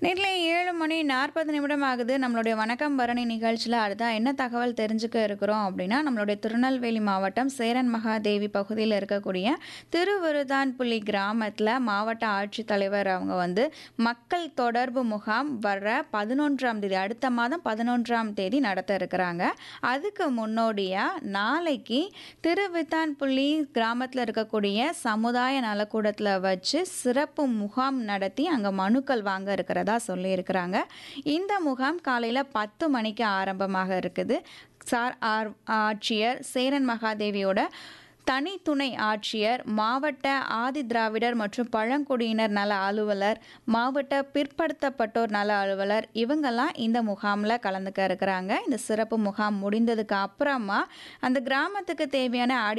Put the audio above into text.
நேரில் ஏழு மணி நாற்பது நிமிடம் ஆகுது நம்மளுடைய வணக்கம் பரணி நிகழ்ச்சியில் அடுத்தா என்ன தகவல் தெரிஞ்சுக்க இருக்கிறோம் அப்படின்னா நம்மளுடைய திருநெல்வேலி மாவட்டம் சேரன் மகாதேவி பகுதியில் இருக்கக்கூடிய திருவிருதான்புள்ளி கிராமத்தில் மாவட்ட ஆட்சித்தலைவர் அவங்க வந்து மக்கள் தொடர்பு முகாம் வர்ற பதினொன்றாம் தேதி அடுத்த மாதம் பதினொன்றாம் தேதி நடத்த இருக்கிறாங்க அதுக்கு முன்னோடியாக நாளைக்கு திருவித்தான்புள்ளி கிராமத்தில் இருக்கக்கூடிய சமுதாய நலக்கூடத்தில் வச்சு சிறப்பு முகாம் நடத்தி அங்கே மனுக்கள் வாங்க இருக்கிறதா சொல்லியிருக்கிறாங்க இந்த முகாம் காலையில் பத்து மணிக்கு ஆரம்பமாக இருக்குது சார் ஆர் ஆட்சியர் சேரன் மகாதேவியோட தனி துணை ஆட்சியர் மாவட்ட ஆதி திராவிடர் மற்றும் பழங்குடியினர் நல அலுவலர் மாவட்ட பிற்படுத்தப்பட்டோர் நல அலுவலர் இவங்கெல்லாம் இந்த முகாமில் கலந்துக்க இருக்கிறாங்க இந்த சிறப்பு முகாம் முடிந்ததுக்கு அப்புறமா அந்த கிராமத்துக்கு தேவையான அடி